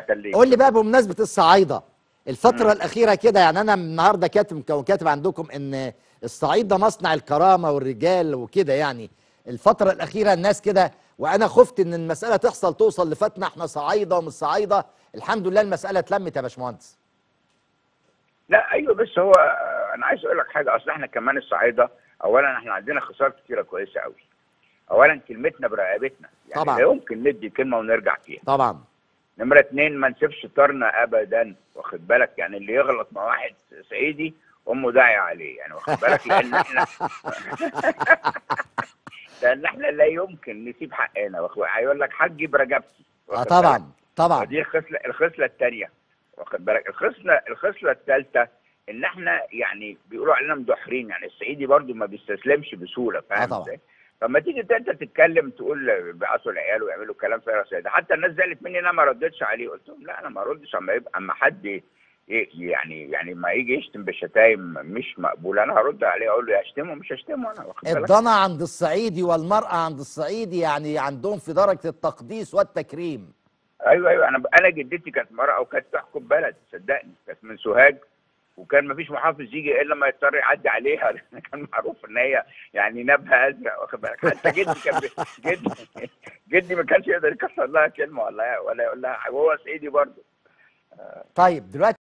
يخليك قول لي بقى بمناسبه الصعايده الفتره الاخيره كده يعني انا النهارده كاتب كاتب عندكم ان الصعيد ده مصنع الكرامه والرجال وكده يعني الفتره الاخيره الناس كده وانا خفت ان المساله تحصل توصل لفتنا احنا صعايده ومش صعايده الحمد لله المساله اتلمت يا باشمهندس لا ايوه بس هو انا عايز اقول لك حاجه اصل احنا كمان الصعايده اولا احنا عندنا خصال كتيره كويسه قوي اولا كلمتنا برقبتنا يعني طبعا. لا يمكن ندي كلمه ونرجع فيها طبعا نمره اتنين ما نسيبش طارنا ابدا واخد بالك يعني اللي يغلط مع واحد صعيدي امه داعيه عليه يعني واخد بالك لان احنا لان احنا لا يمكن نسيب حقنا واخد- هيقول لك حجي برجبتي اه واخد بالك؟ طبعا طبعا ودي الخصله الخصله الثانيه واخد بالك الخصله الخصله الثالثه ان احنا يعني بيقولوا علينا مدحرين يعني الصعيدي برضو ما بيستسلمش بسهوله فاهم طبعا. ازاي؟ فلما تيجي انت انت تتكلم تقول بيعصوا العيال ويعملوا كلام فارغ زي ده حتى الناس زعلت مني انا ما ردتش عليه قلت لهم لا انا ما ردش اما يبقى اما حد ي- يعني يعني ما يجي يشتم بشتايم مش مقبوله انا هرد عليه اقول له يا اشتمه مش هشتمه انا واخد بالك؟ الضنا عند الصعيدي والمرأة عند الصعيدي يعني عندهم في درجة التقديس والتكريم ايوه ايوه انا انا جدتي كانت مرأة وكانت تحكم بلد صدقني كانت من سوهاج وكان ما فيش محافظ يجي الا لما يضطر يعدي عليها لان كان معروف ان هي يعني نبها ازرق واخد بالك حتى جدي كان بي- جدي جدي ما كانش يقدر يكسر لها كلمه ولا ولا يقول لها حاجة، وهو صعيدي برضه طيب دلوقتي